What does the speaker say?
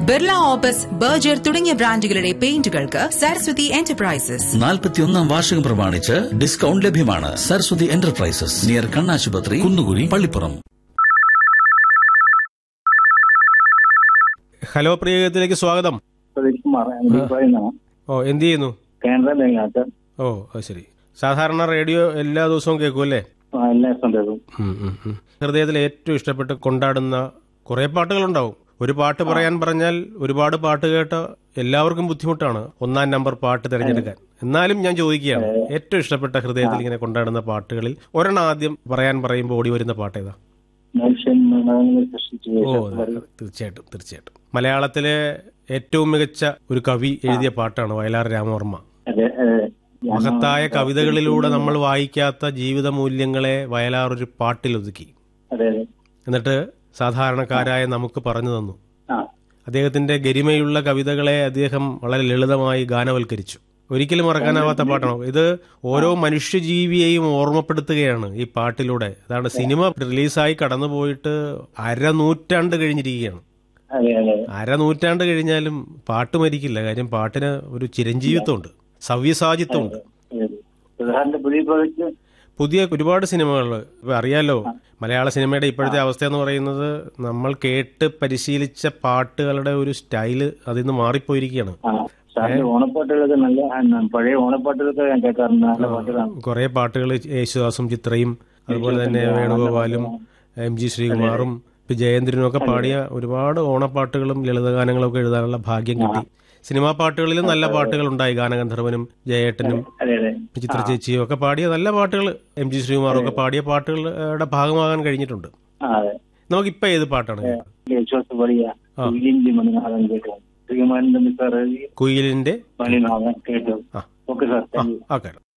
Birla opus Berger തുടങ്ങിയ ബ്രാൻഡുകളുടെ പെയിന്റുകൾക്ക് Saraswati enterprises നാൽപ്പത്തിയൊന്നാം വാർഷികം പ്രമാണിച്ച് ഡിസ്കൗണ്ട് ലഭ്യമാണ് സരസ്വതി എന്റർപ്രൈസസ് നിയർ കണ്ണാശുപത്രി കുന്നുകുഴി പള്ളിപ്പുറം ഹലോ പ്രിയത്തിലേക്ക് സ്വാഗതം കുമാർ പറയുന്നതാണ് ഓ എന്ത് ചെയ്യുന്നു കേന്ദ്ര ബാങ്കിനകത്ത് ഓ അത് ശരി സാധാരണ റേഡിയോ എല്ലാ ദിവസവും കേൾക്കും അല്ലേ എല്ലാ ദിവസവും കേൾക്കും ഉം, ഉം, ഉം. ഹൃദയത്തിൽ ഏറ്റവും ഇഷ്ടപ്പെട്ട് കൊണ്ടാടുന്ന കുറെ പാട്ടുകളുണ്ടാവും ഒരു പാട്ട് പറയാൻ പറഞ്ഞാൽ ഒരുപാട് പാട്ട് കേട്ട എല്ലാവർക്കും ബുദ്ധിമുട്ടാണ് ഒന്നാം നമ്പർ പാട്ട് തിരഞ്ഞെടുക്കാൻ എന്നാലും ഞാൻ ചോദിക്കുകയാണ് ഏറ്റവും ഇഷ്ടപ്പെട്ട ഹൃദയത്തിൽ ഇങ്ങനെ കൊണ്ടാടുന്ന പാട്ടുകളിൽ ഒരെണ്ണം ആദ്യം പറയാൻ പറയുമ്പോൾ ഓടി വരുന്ന പാട്ട് ഏതാ മനുഷ്യൻ മൃഗങ്ങളെ സൃഷ്ടിച്ചു ഓ തീർച്ചയായിട്ടും തീർച്ചയായിട്ടും മലയാളത്തിലെ ഏറ്റവും മികച്ച ഒരു കവി എഴുതിയ പാട്ടാണ് വയലാർ രാമവർമ്മ അതെ അതെ മഹത്തായ കവിതകളിലൂടെ നമ്മൾ വായിക്കാത്ത ജീവിത മൂല്യങ്ങളെ വയലാർ ഒരു പാട്ടിൽ ഒതുക്കി അതെ അതെ എന്നിട്ട് സാധാരണക്കാരായ നമുക്ക് പറഞ്ഞു തന്നു ആ അദ്ദേഹത്തിന്റെ ഗരിമയുള്ള കവിതകളെ അദ്ദേഹം വളരെ ലളിതമായി ഗാനവൽക്കരിച്ചു ഒരിക്കലും മറക്കാനാവാത്ത പാട്ടാണ് ഇത് ഓരോ മനുഷ്യജീവിയെയും ഓർമ്മപ്പെടുത്തുകയാണ് ഈ പാട്ടിലൂടെ അതാണ് സിനിമ റിലീസായി കടന്നുപോയിട്ട് അരനൂറ്റാണ്ട് കഴിഞ്ഞിരിക്കുകയാണ് അതെ അതെ അരനൂറ്റാണ്ട് കഴിഞ്ഞാലും പാട്ട് മരിക്കില്ല കാര്യം പാട്ടിന് ഒരു ചിരഞ്ജീവിത്വമുണ്ട് സവ്യസാചിത്വമുണ്ട് അതെ. പ്രധാനന്റെ പുതിയ പ്രോജക്റ്റ് പുതിയ ഒരുപാട് സിനിമകൾ ഇപ്പൊ അറിയാലോ മലയാള സിനിമയുടെ ഇപ്പോഴത്തെ അവസ്ഥ എന്ന് പറയുന്നത് നമ്മൾ കേട്ട് പരിശീലിച്ച പാട്ടുകളുടെ ഒരു സ്റ്റൈല് അതിൽ നിന്ന് മാറിപ്പോയിരിക്കുകയാണ് ആ സാറിന്റെ ഓണപ്പാട്ടുകളൊക്കെ നല്ല ആ, പഴയ ഓണപ്പാട്ടുകളൊക്കെ ഞാൻ കേൾക്കാറുണ്ട് നല്ല പാട്ടുകളാണ് കുറെ പാട്ടുകൾ യേശുദാസും ചിത്രയും അതുപോലെ തന്നെ വേണുഗോപാലും എം ജി ശ്രീകുമാറും ഇപ്പൊ ജയേന്ദ്രനും ഒക്കെ പാടിയ ഒരുപാട് ഓണപ്പാട്ടുകളും ലളിതഗാനങ്ങളും ഒക്കെ എഴുതാനുള്ള ഭാഗ്യം കിട്ടി സിനിമാ പാട്ടുകളിലും നല്ല പാട്ടുകൾ ഉണ്ടായി ഗാനഗന്ധർവനും ജയേട്ടനും അതെ അതെ ചിത്ര ചേച്ചിയും ഒക്കെ പാടിയ നല്ല പാട്ടുകൾ എം ജി ശ്രീകുമാറും ഒക്കെ പാടിയ പാട്ടുകളുടെ ഭാഗമാകാൻ കഴിഞ്ഞിട്ടുണ്ട് ആ അതെ നമുക്കിപ്പോ ഏത് പാട്ടാണ് കേൾക്കുന്നത്? വിശ്വാസം പറയാ ഇതിന്റെ മണിനാഥൻ കേട്ടു ശ്രീകുമാരന്റെ സാറ് കുയിലിന്റെ മണിനാഥൻ കേട്ടു ആ. ഓക്കെ സാർ താങ്ക് യു ആ കേട്ടോ